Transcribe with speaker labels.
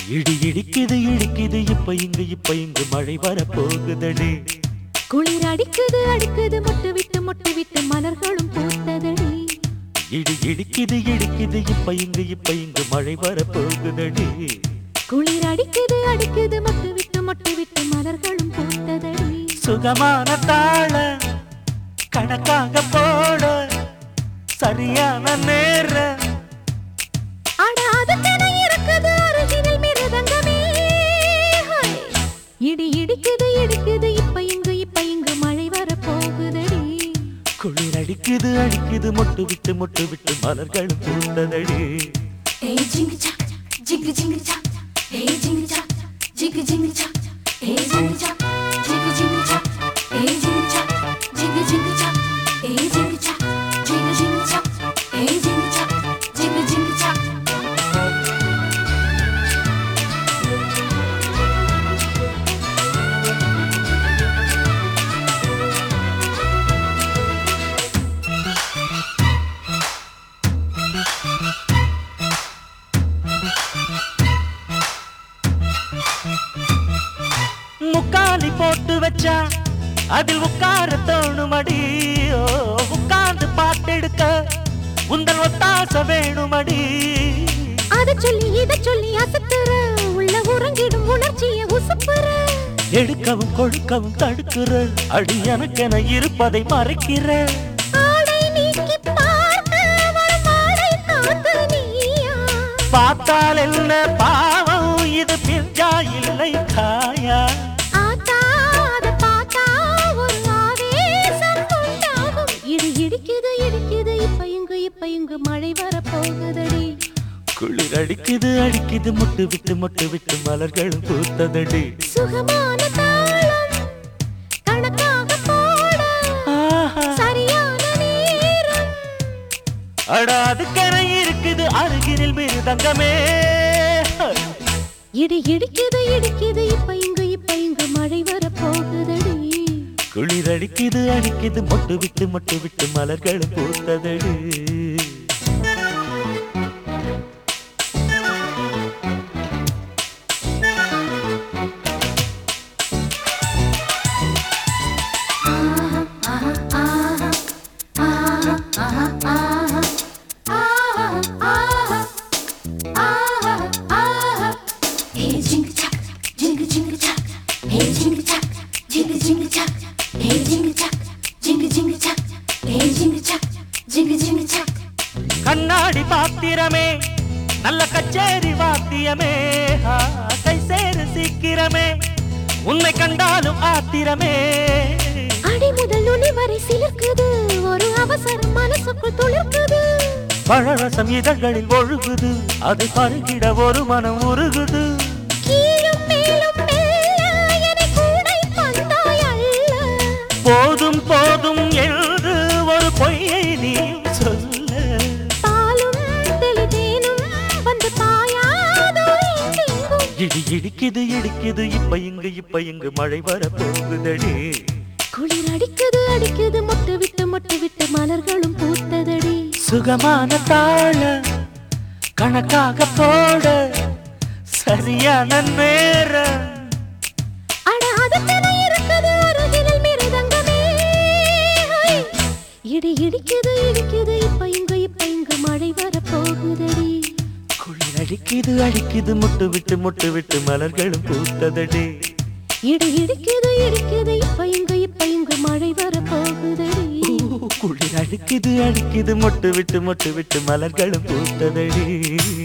Speaker 1: இடி இடிக்குது இடிக்குது இப்ப இங்கு இப்ப இங்கு மழை வரப்போகுதடி
Speaker 2: குளிர் அடிக்குது அடிக்குது மொட்டு விட்டு மொட்டு விட்டு மலர்களும் பூத்ததடி
Speaker 1: இடி இடிக்குது இடிக்குது இப்ப இங்கு இப்ப இங்கு மழை வரப்போகுதடி
Speaker 2: குளிர் அடிக்குது அடிக்குது மொட்டு விட்டு மொட்டு விட்டு மலர்களும் பூத்ததடி
Speaker 1: சுகமான தாள கணக்காக போட சரியான நேரம்
Speaker 2: அட அதுக்கென இருக்குது அருகினில் மிருதங்கமே ஹை. இடி இடிக்குது இடிக்குது இப்ப இங்கு இப்ப இங்கு மழை வரப்போகுதடி
Speaker 1: குளிர் அடிக்குது அடிக்குது மொட்டு விட்டு மொட்டு விட்டு மலர்களும் பூத்ததடி
Speaker 3: Hey jingle chak, jingle jingle chak. Hey jingle chak, jingle jingle chak. Hey jingle chak, jingle jingle chak. Hey jingle chak, jingle jingle chak. Hey jingle chak, jingle jingle chak. Hey jingle chak, jingle jingle chak.
Speaker 1: முக்காலி போட்டு வச்சா அதில் உட்கார தோணுமடி ஓ, உட்கார்ந்து பாட்டெடுக்க உந்தன் ஒத்தாச வேணுமடி
Speaker 2: அத சொல்லி இத சொல்லி அசத்துற உள்ள உறங்கிடும் உணர்ச்சிய உசுப்புற
Speaker 1: எடுக்கவும் கொழுக்கவும் தடுக்கிற அடி எனக்கென இருப்பதை மறைக்கிற
Speaker 2: ஆடை நீக்கி பார்க்க வரும் ஆடை காத்து நீயா
Speaker 1: பார்த்தால் என்ன பாவம் இது பிஞ்சா இல்லை காயா
Speaker 2: ஆத்தா அத பார்த்தா ஒரு ஆவேசம் உண்டாகும் இடி இடிக்குது இடிக்குது இப்ப இங்கு இப்ப இங்கு மழை வரப்போகுதடி
Speaker 1: குளிர் அடிக்குது அடிக்குது முட்டு விட்டு முட்டு விட்டு மலர்களும் பூத்ததடி
Speaker 2: சுகமான தாளம் கணக்காக போட
Speaker 1: ஆஹா
Speaker 2: சரியான நேரம்
Speaker 1: அட அதுக்கென இருக்குது அருகினில் மிருதங்கமே
Speaker 2: இடி இடிக்குது இடிக்குது இப்ப இங்கு இப்ப இங்கு மழை வரப்போகுதடி
Speaker 1: குளிர் அடிக்குது அடிக்குது மொட்டு விட்டு மொட்டு விட்டு மலர்களும் பூத்ததடி
Speaker 3: Hey jingle chak, jingle jingle chak. Hey jingle chak, jingle jingle chak. Hey jingle chak, jingle jingle chak. Hey jingle chak, jingle jingle chak.
Speaker 1: கண்ணாடி பாத்திரமே நல்ல கச்சேரி வாத்தியமே ஆ, கை சேரு சீக்கிரமே உன்னை கண்டாலும் ஆத்திரமே
Speaker 2: அடி முதல் நுனி வரை சிலிர்க்குது ஒரு அவசரம் மனசுக்குள் துளிர்க்குது
Speaker 1: பழரசம் இதழ்களில் ஒழுகுது அதை பருகிட ஒரு மனம் உருகுது
Speaker 2: கீழும் மேலும் மெல்ல என்னை கூடை பந்தாய் அள்ள
Speaker 1: போதும் போதும் என்று ஒரு பொய்யை நீ சொல்ல
Speaker 2: பாலும் தெளிதேனும் வந்து பாயாதோ எங்கெங்கும்
Speaker 1: இடி இடிக்குது இடிக்குது இப்ப இங்கு இப்ப இங்கு மழை வரப்போகுதடி
Speaker 2: குளிர் அடிக்குது அடிக்குது மொட்டு விட்டு மொட்டு விட்டு மலர்களும் பூத்ததடி
Speaker 1: சுகமான தாழ கணக்காக போட சரியான நேரம்
Speaker 2: அட அதுக்கென இருக்குது அருகினில் மிருதங்கமே ஹை. இடி இடிக்குது இடிக்குது இப்ப இங்கு இப்ப இங்கு மழை வரப்போகுதடி
Speaker 1: குளிர் அடிக்குது அடிக்குது முட்டு விட்டு முட்டு விட்டு மலர்களும் பூத்ததடி
Speaker 2: இடி இடிக்குது இடிக்குது இப்ப இங்கு இப்ப இங்கு மழை வரப்போகுதடி
Speaker 1: குளிர் அடிக்குது அடிக்குது முட்டு விட்டு முட்டு விட்டு மலர்களும் பூத்ததடி